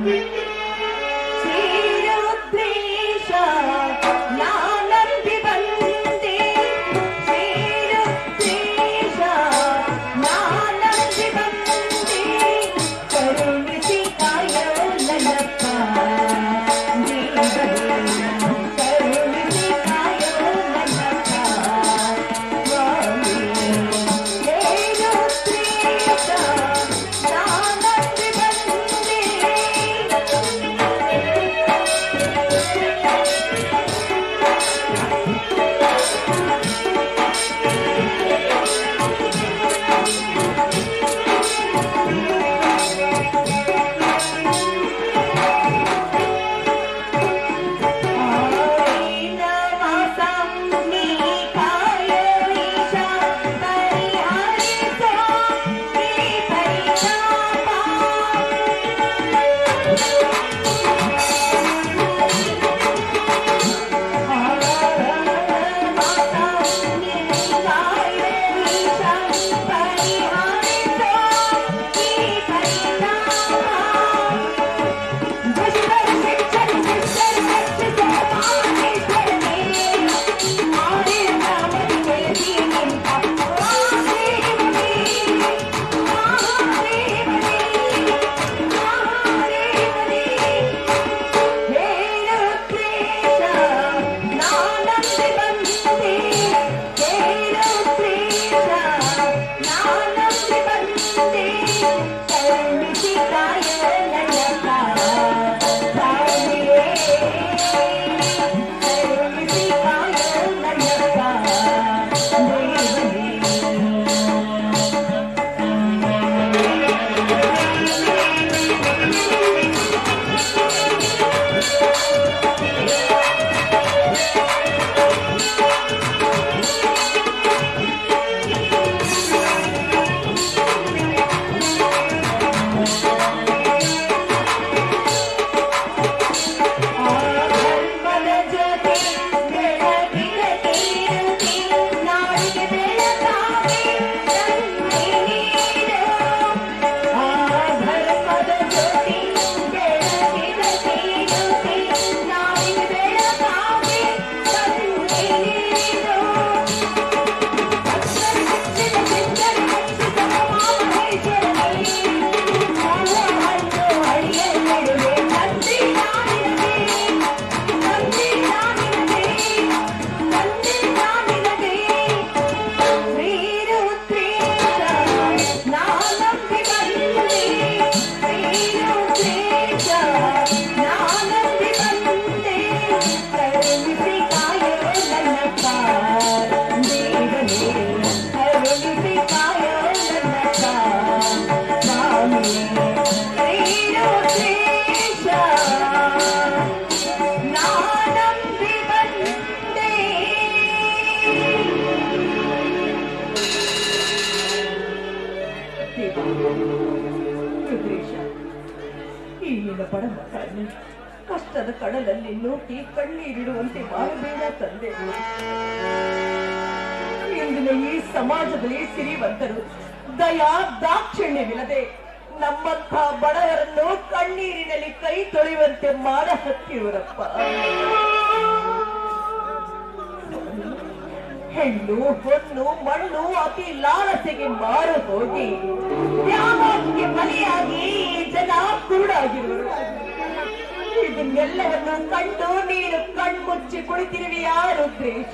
ಶ್ರೀರುದ್ರೇಶ ನಾನಂದಿ ಬಂದೆ ಶ್ರೀರುದ್ರೇಶ ನಾನಂದಿ ಬಂದೆ ಕರುಣಿಸಿ ಕಾಯೋ ನನ್ನಪ್ಪ ದೇವರೇ ಕರುಣಿಸಿ ಕಾಯೋ ನನ್ನಪ್ಪ ಸ್ವಾಮಿ ಶ್ರೀರುದ್ರೇಶ ನಾನಂದಿ ಬಂದೆ ಧರ್ಮದ ಜೊತೆ ಬೆಳಗಿನ ಕೀರ್ತಿ ನಾಡಿಗೆ ಬೆಳಕಾಗಿ ನನ್ನೆ ನೀಡು. ಆ ಧರ್ಮದ ಜೊತೆ ಬೆಳಗಿನ ಕೀರ್ತಿ ನಾಡಿಗೆ ಬೆಳಕಾಗಿ ನನ್ನೆ ನೀಡು. ನಾನಂಬಿ ಬಂದೆ ರುದ್ರೇಶ ಈ ನಿನ್ನ ಬಡ ಮಕ್ಕಳನ್ನು ಕಷ್ಟದ ಕಡಲಲ್ಲಿ ನೂಕಿ ಕಣ್ಣೀರಿಡುವಂತೆ ಮಾಡಬೇಡ ತಂದೆ ಇಂದಿನ ಈ ಸಮಾಜದಲ್ಲಿ ಸಿರಿವಂತರು ದಯಾ ದಾಕ್ಷಿಣ್ಯವಿಲ್ಲದೆ ನಮ್ಮಂಥ ಬಡವರನ್ನು ಕಣ್ಣೀರಿನಲ್ಲಿ ಕೈ ತೊಳೆಯುವಂತೆ ಮಾಡ ಹತ್ತಿರುವರಪ್ಪ ಹೆಣ್ಣು ಹೊನ್ನು ಮಣ್ಣು ಅತಿ ಲಾಲಸೆಗೆ ಮಾರು ಹೋಗಿ ವ್ಯಾಮೋಹಕ್ಕೆ ಬಲಿಯಾಗಿ ಈ ಜನ ಕುರುಡಾಗಿರುವರು ಇದನ್ನೆಲ್ಲವನ್ನು ಕಂಡು ನೀನು ಕಣ್ಮುಚ್ಚಿ ಕುಳಿತಿರುವೆಯಾ ರುದ್ರೇಶ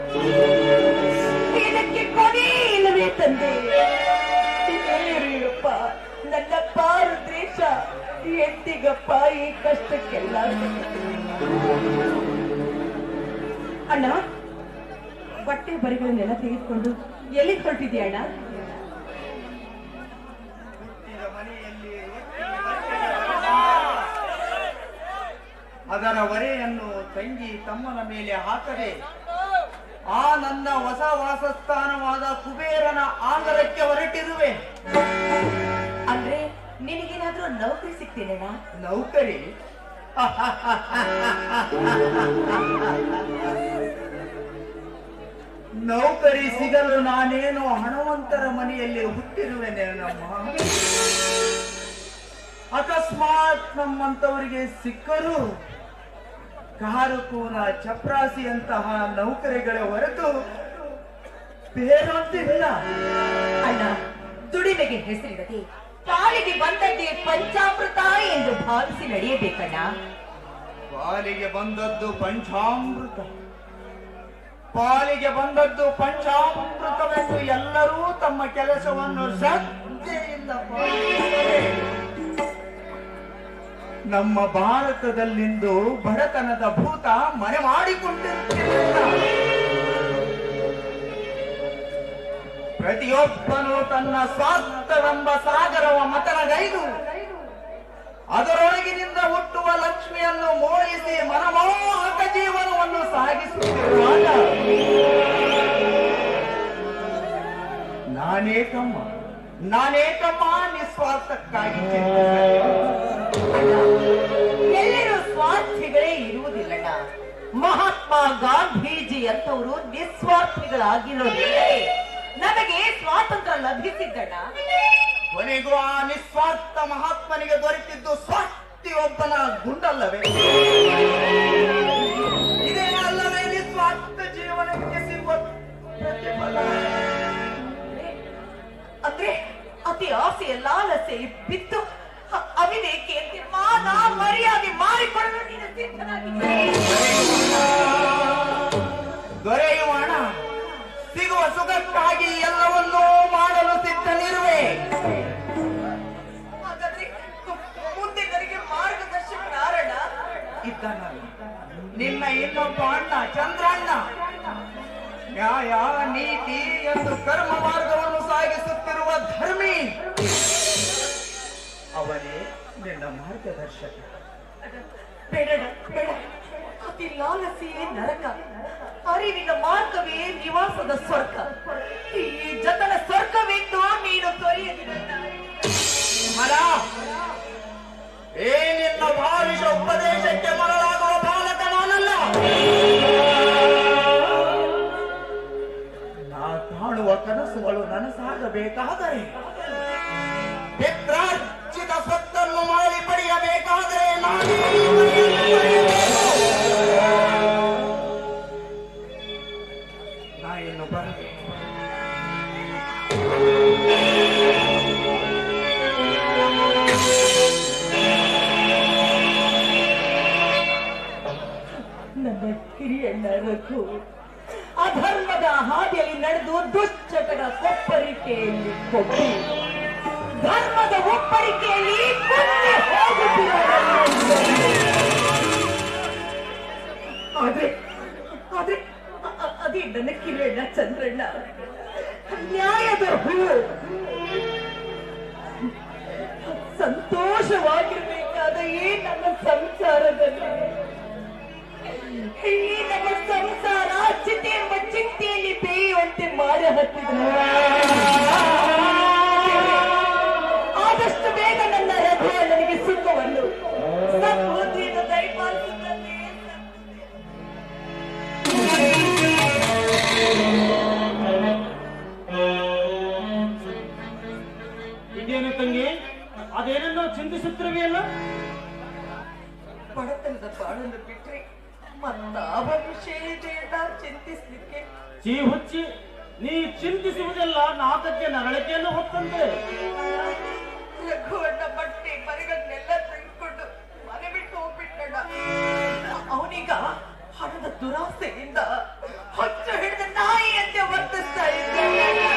ಇದಕ್ಕೆ ಕೊನೆ ಇಲ್ಲವೇ ತಂದೆ ಇದೇರಿಯಪ್ಪ ನನ್ನಪ್ಪ ರುದ್ರೇಶ ಎಂದಿಗಪ್ಪ ಈ ಕಷ್ಟಕ್ಕೆಲ್ಲ ಅಣ್ಣ ಬಟ್ಟೆ ಬರಿಗಳನ್ನೆಲ್ಲ ತೆಗೆದುಕೊಂಡು ಎಲ್ಲಿ ಹೊರಟಿದ್ಯಾ ಅಣ್ಣ ಹುಟ್ಟಿದ ಮನೆಯಲ್ಲಿ ಅದರ ಹೊರೆಯನ್ನು ತಂಗಿ ತಮ್ಮನ ಮೇಲೆ ಹಾಕದೆ ಆ ನನ್ನ ಹೊಸ ವಾಸಸ್ಥಾನವಾದ ಕುಬೇರನ ಆಂಗರಕ್ಕೆ ಹೊರಟಿರುವೆ ಅಂದ್ರೆ ನಿನಗೇನಾದ್ರೂ ನೌಕರಿ ಸಿಗ್ತೇನೆನಾ ನೌಕರಿ ನೌಕರಿ ಸಿಗಲು ನಾನೇನು ಹಣವಂತರ ಮನೆಯಲ್ಲಿ ಹುಟ್ಟಿರುವೆನೆ ನಮ್ಮ ಅಕಸ್ಮಾತ್ ಅಕಸ್ಮಾತ್ ನಮ್ಮಂತವರಿಗೆ ಸಿಕ್ಕರು ಕಾರು ಕೂನ ಚಪ್ರಾಸಿಯಂತಹ ನೌಕರಿಗಳ ಹೊರತು ಬೇರೊಂದಿಲ್ಲ ಅಣ್ಣ ದುಡಿಮೆಗೆ ಹೆಸರಿಡದೆ ಪಾಲಿಗೆ ಬಂದದ್ದೇ ಪಂಚಾಮೃತ ಎಂದು ಭಾವಿಸಿ ನಡೆಯಬೇಕಣ್ಣ ಪಾಲಿಗೆ ಬಂದದ್ದು ಪಂಚಾಮೃತ ಪಾಲಿಗೆ ಬಂದದ್ದು ಪಂಚಾಮೃತವೆಂದು ಎಲ್ಲರೂ ತಮ್ಮ ಕೆಲಸವನ್ನು ಶ್ರದ್ಧೆಯಿಂದ ಪಾಲಿಸುತ್ತಾರೆ. ನಮ್ಮ ಭಾರತದಲ್ಲಿಂದು ಬಡತನದ ಭೂತ ಮನೆ ಮಾಡಿಕೊಂಡಿರುತ್ತಿಲ್ಲ ಪ್ರತಿಯೊಬ್ಬನು ತನ್ನ ಸ್ವಾರ್ಥವೆಂಬ ಸಾಗರವ ಮತನಗೈದು ಅದರೊಳಗಿನಿಂದ ಹುಟ್ಟುವ ಲಕ್ಷ್ಮಿಯನ್ನು ಮೋಹಿಸಿ ಮನಮೋಹಕ ಜೀವನವನ್ನು ಸಾಗಿಸುತ್ತಿರುವಾಗ ನಾನೇಕಮ್ಮ ನಾನೇಕಮ್ಮ ನಿಸ್ವಾರ್ಥಕ್ಕಾಗಿ ಚಿಂತಿಸಲಿ. ಎಲ್ಲರೂ ಸ್ವಾರ್ಥಿಗಳೇ ಇರುವುದಿಲ್ಲಣ್ಣ ಮಹಾತ್ಮ ಗಾಂಧೀಜಿ ಅಂತವರು ನಿಸ್ವಾರ್ಥಿಗಳಾಗಿರೋದಿಲ್ಲದೆ ನಮಗೆ ಸ್ವಾತಂತ್ರ್ಯ ಲಭಿಸಿದ್ದಣ್ಣ ಕೊನೆಗೂ ಆ ನಿಸ್ವಾರ್ಥ ಮಹಾತ್ಮನಿಗೆ ದೊರೆತಿದ್ದು ಸ್ವಾರ್ಥಿಯೊಬ್ಬನ ಗುಂಡಲ್ಲವೇ ಇದೇ ಅಲ್ಲವೇ ನಿಸ್ವಾರ್ಥ ಜೀವನಕ್ಕೆ ಸಿಗುವ ಪ್ರತಿಫಲ ಅಂದ್ರೆ ಅತಿ ಆಸೆಯ ಲಾಲಸೆ ಬಿದ್ದು ಅ- ಅವಿವೇಕಿಯಂತೆ ಮಾನ ಮರ್ಯಾದೆ ಮಾರಿಕೊಳ್ಳಲು ನೀನು ಸಿದ್ಧನಾಗಿದ್ದೆ ದೊರೆಯುವ ಹಣ ಸಿಗುವ ಸುಖಕ್ಕಾಗಿ ಎಲ್ಲವನ್ನೂ ಮಾಡಲು ಸಿದ್ಧನಿರುವೆ ಹಾಗಾದ್ರೆ ಮುಂದೆ ನನಗೆ ಮಾರ್ಗದರ್ಶಕನಾರಣ್ಣ ಇದ್ದಾನಲ್ಲ ನಿನ್ನ ಇನ್ನೊಬ್ಬ ಅಣ್ಣ ಚಂದ್ರಣ್ಣ ನ್ಯಾಯ ನೀತಿ ಎಂದು ಕರ್ಮ ಮಾರ್ಗವನ್ನು ಸಾಗಿಸುತ್ತಿರುವ ಧರ್ಮಿ ಅವನೇ ನಿನ್ನ ಮಾರ್ಗದರ್ಶಕ ಬೇಡ ಬೇಡ ಅತಿ ಲಾಲಸೆಯೇ ನರಕ ಅರಿವಿನ ಮಾರ್ಗವೇ ನಿವಾಸದ ಸ್ವರ್ಗ ಈ ಜತನ ಸ್ವರ್ಗವೆಂದು ನೀನು ತೊರೆಯದಿರಣ್ಣ ಮರ ಏ ನಿನ್ನ ಭಾವಿಷ ಉಪದೇಶಕ್ಕೆ ಮರಳಾಗುವ ಬಾಲಕ ನಾನಲ್ಲ ನಾ ಕಾಣುವ ಕನಸುಗಳು ನನಸಾಗಬೇಕಾದರೆ ಪಿತ್ರಾರ್ಜಿತ ಸ್ವತ್ತನ್ನು ಮರಳಿ ಪಡೆಯಬೇಕಾದರೆ ನಾನೇ ಈ ಮನೆಯನ್ನು ಪಡೆಯಬೇಕು. ನಾ ಇನ್ನು ಬರಬೇಕು ನನ್ನ ಕಿರಿಯಣ್ಣ ರಘು ಅಧರ್ಮದ ಹಾದಿಯಲ್ಲಿ ನಡೆದು ದುಶ್ಚಟಗಳ ಕೊಪ್ಪರಿಕೆಯಲ್ಲಿ ಕೊಬ್ಬಿ ಧರ್ಮದ ಒಪ್ಪರಿಕೆಯಲ್ಲಿ ಕೊಂದು ಹೋಗುತ್ತಿರುವವರನ್ನು ಆದ್ರೆ ಆದ್ರೆ ಅ- ಅ- ಅದೇ ನನ್ನ ಕಿರಿಯಣ್ಣ ಚಂದ್ರಣ್ಣ ನ್ಯಾಯದ ಹೂ ಸಂತೋಷವಾಗಿರ್ಬೇಕಾದ ಈ ನಮ್ಮ ಸಂಸಾರದಲ್ಲಿ ಈ ನಮ್ಮ ಸಂಸಾರ ಚಿತೆ ಎಂಬ ಚಿಂತೆಯಲ್ಲಿ ಬೇಯುವಂತೆ ಮಾಡಿ ಹತ್ತಿದ್ರು ಆದಷ್ಟು ಬೇಗ ನನ್ನ ರಘು ನನಗೆ ಸುಖವನ್ನು ಸಮೃದ್ಧಿಯನ್ನು ದಯಪಾಲಿಸುತ್ತದೆ ಇದೇನು ತಂಗಿ ಅದೇನನ್ನೋ ಚಿಂತಿಸುತ್ತಿರುವೆಯಲ್ಲ ಬಡತನದ ಬಾಳನ್ನು ಬಿಟ್ರೆ ಮತ್ತಾವ ವಿಷಯ ಇದೆ ನಾವು ಚಿಂತಿಸ್ಲಿಕ್ಕೆ ಚೀ ಹುಚ್ಚಿ ನೀ ಚಿಂತಿಸುವುದೆಲ್ಲ ನಾಕಕ್ಕೆ ನರಳಿಕೆಯನ್ನು ಹೊತ್ತಂತೆ ರಘುವಣ್ಣ ಬಟ್ಟೆ ಮನೆಗಳನ್ನೆಲ್ಲ ತೆಗೆದುಕೊಂಡು ಮನೆ ಬಿಟ್ಟು ಹೋಗ್ಬಿಟ್ಟಣ್ಣ ಅವನೀಗ ಹಣದ ದುರಾಸೆಯಿಂದ ಹೊಚ್ಚ ಹಿಡಿದ ನಾಯಿಯಂತೆ ವರ್ತಿಸ್ತಾ ಇದ್ದಾನೆ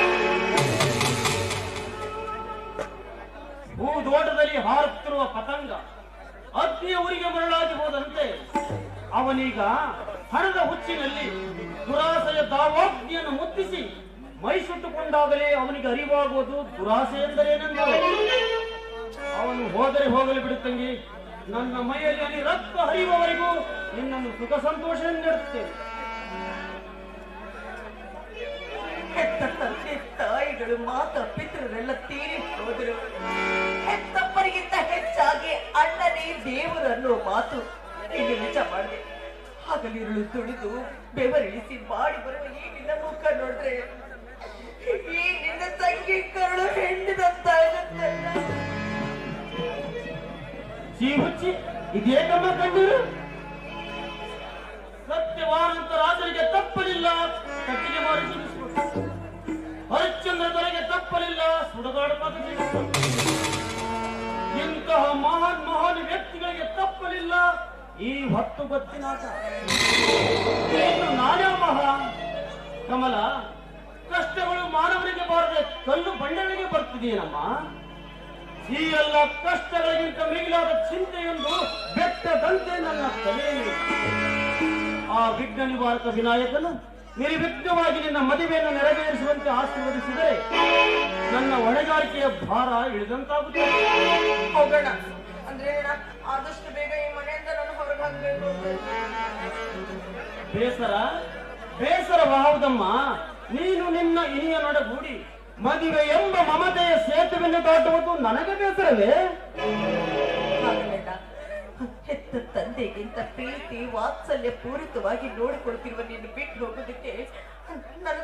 ಭೂದೋಟದಲ್ಲಿ ಹಾರುತ್ತಿರುವ ಪತಂಗ ಅಗ್ನಿಯ ಊರಿಗೆ ಮರಳಾಗಿ ಹೋದಂತೆ ಅವನೀಗ ಹಣದ ಹುಚ್ಚಿನಲ್ಲಿ ದುರಾಸೆಯ ದಾವಾಗ್ನಿಯನ್ನು ಮುತ್ತಿಸಿ ಮೈ ಸುಟ್ಟುಕೊಂಡಾಗಲೇ ಅವನಿಗೆ ಅರಿವಾಗುವುದು ದುರಾಸೆ ಎಂದರೇನೆಂದು ಅವನು ಹೋದರೆ ಹೋಗಲಿ ಬಿಡುತ್ತಂಗಿ ನನ್ನ ಮೈಯಲ್ಲಿ ಅಲ್ಲಿ ರಕ್ತ ಹರಿಯುವವರೆಗೂ ನಿನ್ನನ್ನು ಸುಖ ಸಂತೋಷ ನೀಡುತ್ತೇನೆ ಹೆತ್ತ ತಂದೆ ತಾಯಿಗಳು ಮಾತ ಪಿತೃರೆಲ್ಲ ತೀರಿ ಹೋದರು ಹೆತ್ತಪ್ಪರಿಗಿಂತ ಹೆಚ್ಚಾಗಿ ಅಣ್ಣನೇ ದೇವರು ಅನ್ನೋ ಮಾತು ಇಲ್ಲಿ ನಿಜ ಮಾಡಿದೆ ಹಗಲಿರುಳು ತುಳಿದು ಬೆವರಿಳಿಸಿ ಮಾಡಿ ಬರುವ ಈ ನಿನ್ನ ಮುಖ ನೋಡಿದ್ರೆ ಈ ನಿನ್ನ ತಂಗಿ ಕರುಳು ಹೆಣ್ಣಿದಂತಾಗುತ್ತಲ್ಲ ಹುಚ್ಚಿ ಹುಚ್ಚಿ ಇದೇಕಮ್ಮ ಕಣ್ಣೀರು ಸತ್ಯವಾನಂತ ರಾಜರಿಗೆ ತಪ್ಪಲಿಲ್ಲ ಕಟ್ಟಿಗೆ ಮಾರಿ ಜೀವಿಸಿಕೊಟ್ರು ಹರಿಶ್ಚಂದ್ರ ದೊರೆಗೆ ತಪ್ಪಲಿಲ್ಲ ಸುಡಗಾಡು ಮಗ ಜೀವಿಸಿಕೊಟ್ರು ಇಂತಹ ಮಹಾನ್ ಮಹಾನ್ ವ್ಯಕ್ತಿಗಳಿಗೆ ತಪ್ಪಲಿಲ್ಲ ಈ ಹೊತ್ತು ಗೊತ್ತಿನಾಟ ಇನ್ನು ನಾನೇ ಮಹಾ ಕಮಲ ಕಷ್ಟಗಳು ಮಾನವರಿಗೆ ಬಾರದೆ ಕಲ್ಲು ಬಂಡೆಗಳಿಗೆ ಬರ್ತಿದೆಯೇನಮ್ಮ ಈ ಎಲ್ಲ ಕಷ್ಟಗಳಿಗಿಂತ ಮಿಗಿಲಾದ ಚಿಂತೆಯೊಂದು ಬೆಟ್ಟದಂತೆ ನನ್ನ ತಲೆಯಲ್ಲಿ ಆ ವಿಘ್ನ ನಿವಾರಕ ವಿನಾಯಕನು ನಿರ್ವಿಘ್ನವಾಗಿ ನಿನ್ನ ಮದುವೆಯನ್ನು ನೆರವೇರಿಸುವಂತೆ ಆಶೀರ್ವದಿಸಿದರೆ ನನ್ನ ಹೊಣೆಗಾರಿಕೆಯ ಭಾರ ಇಳಿದಂತಾಗುತ್ತದೆ ಹೋಗೋಣ ಅಂದ್ರೆ ಅಣ್ಣ, ಆದಷ್ಟು ಬೇಗ ಈ ಮನೆಯಿಂದ ನಾನು ಹೊರಗೆ ಹಾಕ್ಬೇಕು ಬೇಸರ ಬೇಸರವಾಹುದಮ್ಮ ನೀನು ನಿನ್ನ ಇನಿಯ ನೊಡಗೂಡಿ ಮದುವೆ ಎಂಬ ಮಮತೆಯ ಸೇತುವೆಯನ್ನು ದಾಟುವುದು ನನಗೆ ಬೇಸರವೇ ಹಾಗಲ್ಲ ಹೆತ್ತ ತಂದೆಗಿಂತ ಪ್ರೀತಿ ವಾತ್ಸಲ್ಯ ಪೂರಿತವಾಗಿ ನೋಡಿಕೊಳ್ತಿರುವ ನೀನು ಬಿಟ್ಟು ಹೋಗೋದಕ್ಕೆ ನನ್ನ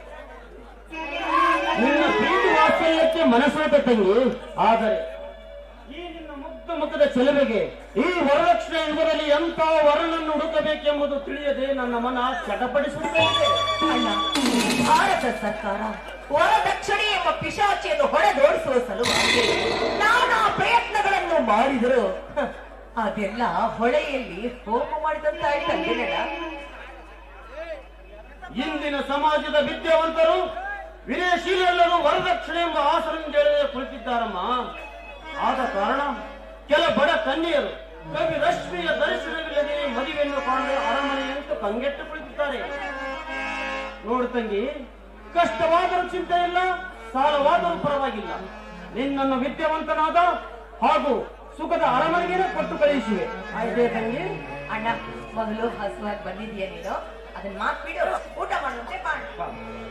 ನಿನ್ನ ಪ್ರೀತಿ ವಾತ್ಸಲ್ಯಕ್ಕೆ ಮನಸ್ಸಾದ ತಂಗಿ ಆದರೆ ಈ ನಿನ್ನ ಮುಗ್ಧ ಮುಖದ ಚೆಲುವೆಗೆ ಈ ವರದಕ್ಷಿಣೆ ಎಂಬುದರಲ್ಲಿ ಎಂಥ ವರನನ್ನು ಹುಡುಕಬೇಕೆಂಬುದು ತಿಳಿಯದೆ ನನ್ನ ಮನ ಚಟಪಡಿಸುತ್ತದೆ ಅಲ್ಲ ಭಾರತ ಸರ್ಕಾರ ವರದಕ್ಷಿಣೆ ಎಂಬ ಪಿಶಾಚಿಯನ್ನು ಹೊಡೆದೋಡಿಸುವ ಸಲುವಾಗಿ ನಾನಾ ಪ್ರಯತ್ನಗಳನ್ನು ಮಾಡಿದರು ಹ, ಅದೆಲ್ಲ ಹೊಳೆಯಲ್ಲಿ ಹೋಮ ಮಾಡಿದಂತಾಯ್ತಲ್ಲೇನಲ್ಲ ಇಂದಿನ ಸಮಾಜದ ವಿದ್ಯಾವಂತರು ವಿನಯಶೀಲೆಲ್ಲರೂ ವರದಕ್ಷಿಣೆ ಎಂಬ ಆಸನದಲ್ಲಿ ಕುಳಿತಿದ್ದಾರಮ್ಮ ಆದ ಕಾರಣ ಕೆಲ ಬಡ ಕನ್ಯೆಯರು ಕವಿ ರಶ್ಮಿಯ ದರ್ಶನವಿಲ್ಲದೆ ಮದುವೆಯನ್ನು ಕಾಣಲು ಅರಮನೆಯಂತೂ ಕಂಗೆಟ್ಟು ಕುಳಿತಿದ್ದಾರೆ ನೋಡು ತಂಗಿ ಕಷ್ಟವಾದರೂ ಚಿಂತೆ ಇಲ್ಲ ಸಾಲವಾದರೂ ಪರವಾಗಿಲ್ಲ ನಿನ್ನನ್ನು ವಿದ್ಯಾವಂತನಾದ ಹಾಗೂ ಸುಖದ ಅರಮನೆಗೆ ಕೊಟ್ಟು ಕಳುಹಿಸಿವೆ ಆಯ್ತೇ ತಂಗಿ ಅಣ್ಣ ಮೊದಲು ಹಸುವಾಗಿ ಬಂದಿದೀಯ ನೀನು ಅದನ್ನ ಮಾತ್ ಬಿಡು ಊಟ ಮಾಡುವಂತೆ ಮಾಡು ಬಾ.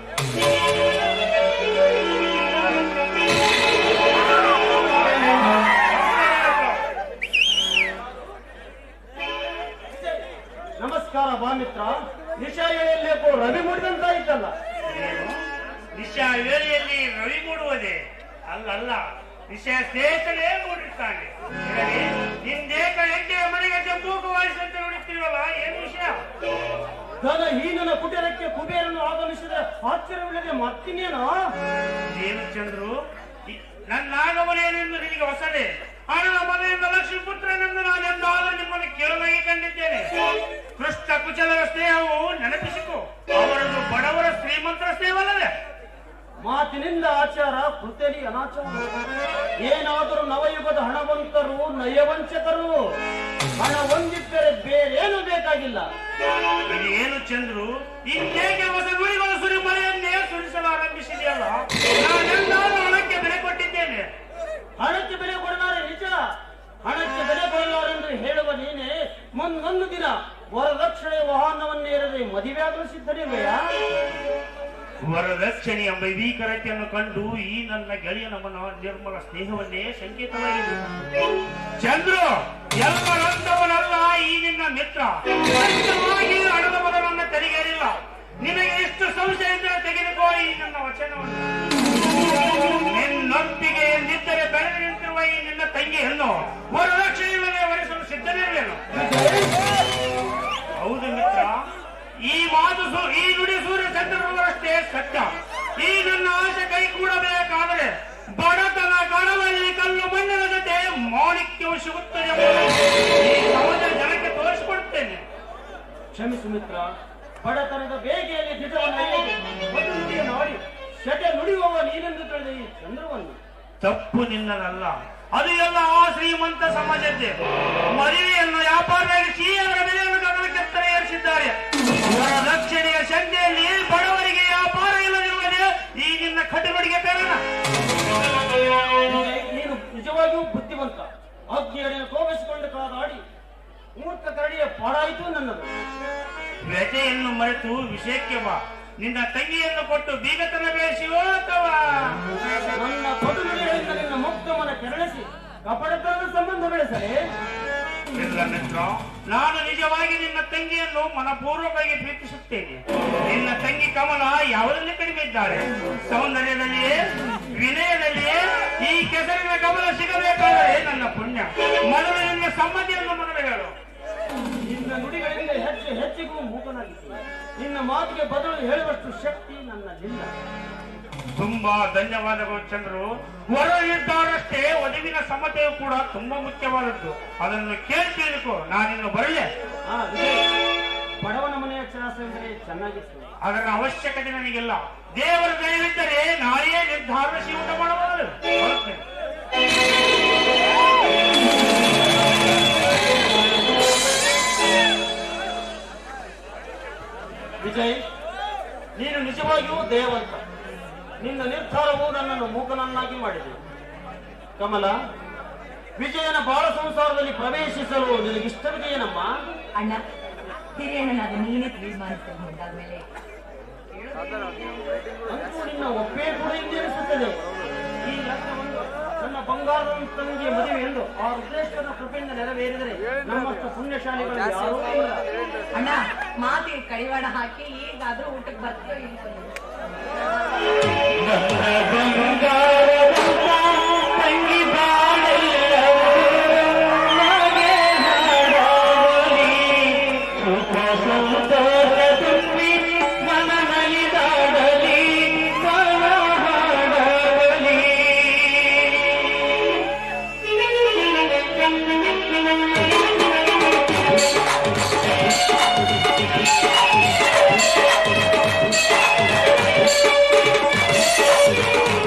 ನಮಸ್ಕಾರ ಬಾ ಮಿತ್ರ ನಿಶಾಯಲ್ಲಿಯಕ್ಕೂ ರವಿ ಮೂಡಿದಂತಾಯ್ತಲ್ಲ ಏನು ನಿಶಾ ವೇಳೆಯಲ್ಲಿ ರವಿ ಮೂಡುವುದೇ ಅಲ್ಲಲ್ಲ ವಿಷಯ ಸ್ನೇಹಿತನೇ ಮೂಡಿರ್ತಾನೆ ಇರಲಿ, ನಿಂದೇಕ ಹೆಂಡೆಯ ಮನೆಗೆ ಜಂಬೂಕವಾಯಿಸಂತೆ ನೋಡುತ್ತಿರುವಲ್ಲ ಏನು ವಿಷಯ ಧನ ಹೀನನ ಕುಟೀರಕ್ಕೆ ಕುಬೇರನು ಆಗಮಿಸಿದರೆ ಆಶ್ಚರ್ಯವಿಲ್ಲದೆ ಮತ್ತಿನ್ನೇನೋ ಏನು ಚಂದ್ರು ಈ- ನನ್ನ ಆಗಮನೇನೆಂದು ನಿನಗೆ ಹೊಸದೇ ಹಣದ ಮನೆಯಿಂದ ಲಕ್ಷ್ಮೀ ಪುತ್ರನೆಂದು ನಾನು ಎಂದಾದರೂ ನಿಮ್ಮನ್ನು ಕೇಳಲಾಗಿ ಕಂಡಿದ್ದೇನೆ ಕೃಷ್ಣ ಕುಚಲರ ಸ್ನೇಹವು ನೆನಪಿಸಿಕೊ ಅವರನ್ನು ಬಡವರ ಶ್ರೀಮಂತರ ಸ್ನೇಹವಲ್ಲವೇ ಮಾತಿನಿಂದ ಆಚಾರ ಕೃತಿಯಲ್ಲಿ ಅನಾಚಾರ ಏನಾದರೂ ನವಯುಗದ ಹಣವಂತರು ನಯವಂಚಕರು ಹಣ ಹೊಂದಿದ್ದರೆ ಬೇರೇನು ಬೇಕಾಗಿಲ್ಲ ಇದು ಏನು ಚಂದ್ರು ಇನ್ನೇಕೆ ಹೊಸ ನುಡಿಗಳ ಸುರಿ ಮನೆಯನ್ನೇ ಸುರಿಸಲು ಆರಂಭಿಸಿದೆಯಲ್ಲ ನಾನೆಂದಾದ್ರೂ ಹಣಕ್ಕೆ ಬೆಲೆ ಕೊಟ್ಟಿದ್ದೇನೆ ಹಣಕ್ಕೆ ಬೆಲೆ ಕೊಡಲಾರೆ ನಿಜ ಹಣಕ್ಕೆ ಬೆಲೆ ಕೊಡಲಾರೆಂದು ಹೇಳುವ ನೀನೆ ಮುಂದೊಂದು ದಿನ ವರದಕ್ಷಿಣೆ ವಾಹನವನ್ನೇರದೆ ಮದುವೆಯಾಗಲು ಸಿದ್ಧರಿವೆಯಾ ವರದಕ್ಷಿಣೆ ಎಂಬ ಭೀಕರತೆಯನ್ನು ಕಂಡು ಈ ನನ್ನ ಗೆಳೆಯನ ಮನ ನಿರ್ಮಲ ಸ್ನೇಹವನ್ನೇ ಸಂಕೇತವಾಗಿದೆ ಚಂದ್ರು ಎಲ್ಲರಂತವನಲ್ಲ ಈ ನಿನ್ನ ಮಿತ್ರ ಸತ್ಯವಾಗಿ ಹಣದ ಮೊದಲನ್ನ ತೆರಿಗೇರಿಲ್ಲ ನಿನಗೆ ಎಷ್ಟು ಸಂಶಯ ಇದ್ದರೆ ತೆಗೆದುಕೋ ಈ ನನ್ನ ವಚನವನ್ನು ನಿನ್ನೊಪ್ಪಿಗೆ ಎಂದಿದ್ದರೆ ಬೆಳೆದು ನಿಂತಿರುವ ಈ ನಿನ್ನ ತಂಗಿಯನ್ನು ವರದಕ್ಷಿಣೆ ಇಲ್ಲದೆ ವರಿಸಲು ಸಿದ್ಧನಿರಲೇನು ಹೌದು ಮಿತ್ರ ಈ ಮಾತು ಸು- ಈ ನುಡಿ ಸೂರ್ಯ ಚಂದ್ರರವರಷ್ಟೇ ಸತ್ಯ ಈ ನನ್ನ ಆಸೆ ಕೈ ಕೂಡಬೇಕಾದರೆ ಬಡತನ ಕಡವಲ್ಲಿ ಕಲ್ಲು ಮಣ್ಣಿನ ಜೊತೆ ಮಾಣಿಕ್ಯವು ಸಿಗುತ್ತದೆ ಎಂಬುದನ್ನು ಈ ಸಮಾಜ ಜನಕ್ಕೆ ತೋರಿಸಿಕೊಡುತ್ತೇನೆ ಕ್ಷಮಿಸು ಮಿತ್ರ ಬಡತನದ ಬೇಗೆಯಲ್ಲಿ ದಿಟವನ್ನು ಅರಿಯದೆ ಒಂದು ನುಡಿಯ ನಾಡಿ ಶಟ ನುಡಿಯುವವ ನೀನೆಂದು ತಿಳಿದ ಈ ಚಂದ್ರವನ್ನು ತಪ್ಪು ನಿನ್ನದಲ್ಲ ಅದು ಎಲ್ಲ ಆ ಶ್ರೀಮಂತ ಸಮಾಜದ್ದೇ ಮದುವೆಯನ್ನು ವ್ಯಾಪಾರವಾಗಿಸಿ ಅದರ ಬೆಲೆಯನ್ನು ಗಗನಕ್ಕೆತ್ತನೆ ಏರಿಸಿದ್ದಾರೆ ವರದಕ್ಷಿಣೆಯ ಸಂಖ್ಯೆಯಲ್ಲಿ ಬಡವರಿಗೆ ವ್ಯಾಪಾರ ಇಲ್ಲದಿರುವುದೇ ಈ ನಿನ್ನ ಕಟುಕಟಿಗೆ ಕಾರಣ ನಿಜ- ನೀನು ನಿಜವಾಗಿಯೂ ಬುದ್ಧಿವಂತ ಅಗ್ನಿಯಡಿಯನ್ನು ಕೋಪಿಸಿಕೊಂಡು ಕಾದಾಡಿ ಮೂರ್ಖ ಕರಡಿಯ ಪಾಡಾಯಿತು ನನ್ನದು ವ್ಯಥೆಯನ್ನು ಮರೆತು ವಿಷಯಕ್ಕೆ ಬಾ ನಿನ್ನ ತಂಗಿಯನ್ನು ಕೊಟ್ಟು ಬೀಗತನ ಬೆಳೆಸಿಯೋ ಅಥವಾ ನನ್ನ ಕೊಡು ನುಡಿಗಳಿಂದ ನಿನ್ನ ಮುಕ್ತ ಮನ ಕೆರಳಿಸಿ ಕಪಡತನದ ಸಂಬಂಧ ಬೆಳೆಸಲೇ ಇಲ್ಲ ಮಿತ್ರ ನಾನು ನಿಜವಾಗಿ ನಿನ್ನ ತಂಗಿಯನ್ನು ಮನಪೂರ್ವಕವಾಗಿ ಪ್ರೀತಿಸುತ್ತೇನೆ ನಿನ್ನ ತಂಗಿ ಕಮಲ ಯಾವುದರಲ್ಲಿ ಕಡಿಮೆ ಇದ್ದಾಳೆ ಸೌಂದರ್ಯದಲ್ಲಿಯೇ ವಿನಯದಲ್ಲಿಯೇ ಈ ಕೆಸರಿನ ಕಮಲ ಸಿಗಬೇಕಾದರೆ ನನ್ನ ಪುಣ್ಯ ಮೊದಲು ನಿನ್ನ ಸಮ್ಮತಿಯನ್ನು ಮೊದಲು ಹೇಳು ನಿನ್ನ ನುಡಿಗಳಿಂದ ಹೆಚ್ಚು ಹೆಚ್ಚಿಗೂ ಮೂಕನಾಗಿದ್ದೀನಿ ನಿನ್ನ ಮಾತಿಗೆ ಬದಲು ಹೇಳುವಷ್ಟು ಶಕ್ತಿ ನನ್ನಲ್ಲಿಲ್ಲ ತುಂಬಾ ಧನ್ಯವಾದಗಳು ಚಂದ್ರು ವರ ನಿರ್ಧಾರಷ್ಟೇ ವಧುವಿನ ಸಮ್ಮತೆಯು ಕೂಡ ತುಂಬಾ ಮುಖ್ಯವಾದದ್ದು ಅದನ್ನು ಕೇಳಿ ತಿಳಿದುಕೋ ನಾನಿನ್ನು ಬರಲೇ ಆ ವಿಜಯ್, ಬಡವನ ಮನೆಯ ಚಾಸ ಎಂದರೆ ಚೆನ್ನಾಗಿತ್ತು ಅದರ ಅವಶ್ಯಕತೆ ನನಗಿಲ್ಲ ದೇವರ ದಯವಿದ್ದರೆ ನಾಳೆಯೇ ನಿರ್ಧಾರ ಶಿವಟ ಮಾಡಬಹುದು ಹೊರಡ್ತೇನೆ. ವಿಜಯ್ ನೀನು ನಿಜವಾಗಿಯೂ ದೇವಂತ ನಿನ್ನ ನಿರ್ಧಾರವು ನನ್ನನ್ನು ಮೂಕನನ್ನಾಗಿ ಮಾಡಿದೆ ಕಮಲ ವಿಜಯನ ಬಾಳ ಸಂಸಾರದಲ್ಲಿ ಪ್ರವೇಶಿಸಲು ನಿನಗಿಷ್ಟವಿದೆಯೇನಮ್ಮ ಅಣ್ಣ ಹಿರಿಯಣ್ಣನಾದ ನೀನೇ ತೀರ್ಮಾನಿಸ್ತೀನಿ ಮುಂದಾದ್ಮೇಲೆ ಅಂತೂ ನಿನ್ನ ಒಪ್ಪೇ ಕೂಡ ಹಿಂದಿರಿಸುತ್ತದೆ ಈ ಲಗ್ನವನ್ನು ನನ್ನ ಬಂಗಾರದ ತಂಗಿಯ ಮದುವೆ ಎಂದು ಆ ರುದ್ರೇಶ್ವರನ ಕೃಪೆಯಿಂದ ನೆರವೇರಿದರೆ ನಮ್ಮಷ್ಟು ಪುಣ್ಯಶಾಲಿಗಳು ಯಾರೂ ಇಲ್ಲ ಅಣ್ಣ ಮಾತಿಗೆ ಕಡಿವಾಣ ಹಾಕಿ ಈಗಾದ್ರೂ ಊಟಕ್ಕೆ ಬರ್ತೀಯೋ ಇಲ್ವೋ? ಿ